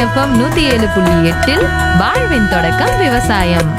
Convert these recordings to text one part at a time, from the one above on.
FM நூத்தி ஏழு புள்ளி எட்டில் வாழ்வின் தொடக்கம் விவசாயம்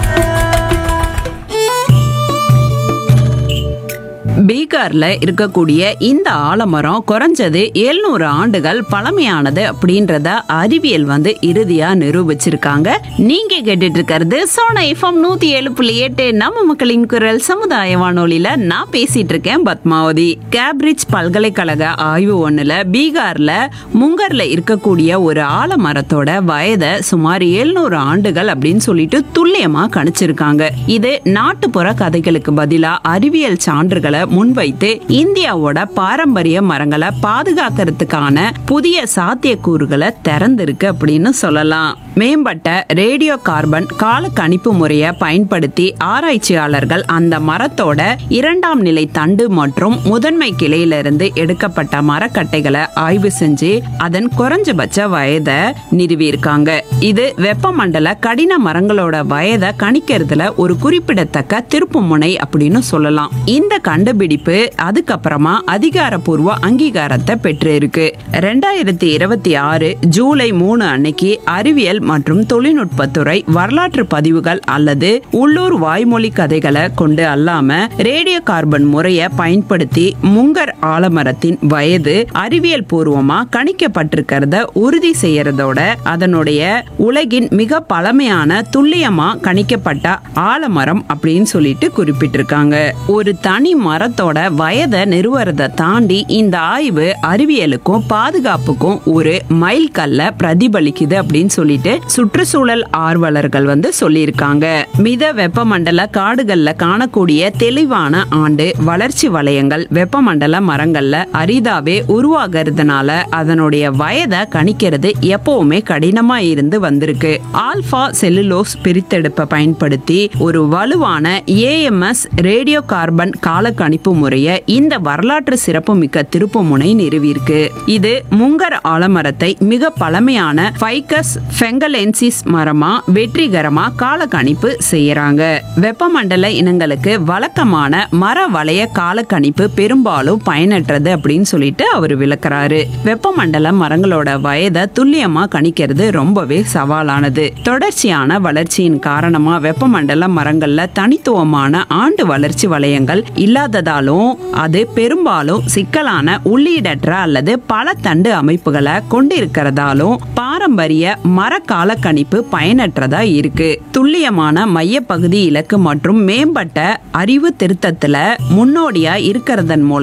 பீகார்ல இருக்கக்கூடிய இந்த ஆலமரம் குறைஞ்சது 700 ஆண்டுகள் பழமையானது அப்படின்றத அறிவியல் வந்து இறுதியா நிரூபிச்சிருக்காங்க நீங்க கேட்டுட்டு இருக்கிறது சோனா எஃப்எம் நூத்தி ஏழு புள்ளி எட்டு நம்ம மக்களின் குரல் சமுதாய வானொலியில நான் பேசிட்டு இருக்கேன் பத்மாவதி கேம்பிரிட்ஜ் பல்கலைக்கழக ஆய்வு ஒண்ணுல பீகார்ல முங்கர்ல இருக்கக்கூடிய ஒரு ஆலமரத்தோட வயதை சுமார் 700 ஆண்டுகள் அப்படின்னு சொல்லிட்டு துல்லியமா கணிச்சிருக்காங்க இது நாட்டுப்புற கதைகளுக்கு பதிலா அறிவியல் சான்றுகளை முன்வைத்து இந்தியாவோட பாரம்பரிய மரங்களை பாதுகாக்கிறதுக்கான புதிய சாத்தியக்கூறுகளை திறந்திருக்கு அப்படின்னு சொல்லலாம் மேம்பட்ட ரேடியோ கார்பன் கால கணிப்பு முறையை பயன்படுத்தி ஆராய்ச்சியாளர்கள் அந்த மரத்தோட இரண்டாம் நிலை தண்டு மற்றும் முதன்மை கிளையிலிருந்து எடுக்கப்பட்ட மரக்கட்டைகளை ஆய்வு செஞ்சு அதன் குறைஞ்சபட்ச வயதை நிறுவியிருக்காங்க இது வெப்பமண்டல கடின மரங்களோட வயதை கணிக்கிறதுல ஒரு குறிப்பிடத்தக்க திருப்பு முனை அப்படின்னு சொல்லலாம் இந்த கண்டுபிடிப்பு அதுக்கப்புறமா அதிகாரப்பூர்வ அங்கீகாரத்தை பெற்றிருக்கு ரெண்டாயிரத்தி இருபத்தி ஆறு ஜூலை மூணு அன்னைக்கு அறிவியல் மற்றும் தொழில்நுட்பத்துறை வரலாற்று பதிவுகள் அல்லது உள்ளூர் வாய்மொழி கதைகளை கொண்டு அல்லாம ரேடியோ கார்பன் முறையை பயன்படுத்தி முங்கர் ஆலமரத்தின் வயது அறிவியல் பூர்வமா கணிக்கப்பட்டிருக்கிறத உறுதி செய்யறதோட அதனுடைய உலகின் மிக பழமையான துல்லியமா கணிக்கப்பட்ட ஆலமரம் அப்படின்னு சொல்லிட்டு குறிப்பிட்டிருக்காங்க ஒரு தனி மரத்தோட வயதை நிறுவறதை தாண்டி இந்த ஆய்வு அறிவியலுக்கும் பாதுகாப்புக்கும் ஒரு மைல் கல்ல பிரதிபலிக்குது அப்படின்னு சொல்லிட்டு சுற்றுச்சூழல் ஆர்வலர்கள் வந்து சொல்லியிருக்காங்க மித வெப்பமண்டல காடுகள்ல காணக்கூடிய தெளிவான ஆண்டு வளர்ச்சி வளையங்கள் வெப்பமண்டல மரங்கள்ல அரிதாவே உருவாகிறதுனால அதனுடைய வயதை கணிக்கிறது எப்பவுமே கடினமா இருந்து வந்திருக்கு ஆல்பா செல்லுலோஸ் பிரித்தெடுப்பை பயன்படுத்தி ஒரு வலுவான ஏஎம்எஸ் ரேடியோ கார்பன் கால கணிப்பு முறையை இந்த வரலாற்று சிறப்புமிக்க திருப்புமுனை நிறுவியிருக்கு இது முங்கர் ஆலமரத்தை மிக பழமையான ஃபைகஸ் ஃபெங்கலென்சிஸ் மரமா வெற்றிகரமா கால கணிப்பு செய்யறாங்க வெப்பமண்டல இனங்களுக்கு வழக்கமான மர வளைய கால கணிப்பு பெரும்பாலும் பயனற்றது அப்படின்னு சொல்லிட்டு அவர் விளக்குறாரு வெப்பமண்டல மரங்களோட வயதை துல்லியமா கணிக்கிறது ரொம்பவே சவாலானது தொடர்ச்சியான வளர்ச்சியின் காரணமா வெப்பமண்டல மரங்கள்ல தனித்துவமான ஆண்டு வளர்ச்சி வளையங்கள் இல்லாததாலும் அது பெரும்பாலும் சிக்கலான உள்ளீடற்ற அல்லது பல தண்டு அமைப்புகளை கொண்டிருக்கிறதாலும் பாரம்பரிய மர கால கணிப்பு பயனற்றதா இருக்கு துல்லியமான மையப்பகுதி இலக்கு மற்றும் மேம்பட்ட அறிவு திருத்தத்துல முன்னோடியா இருக்கிறதன் மூலம்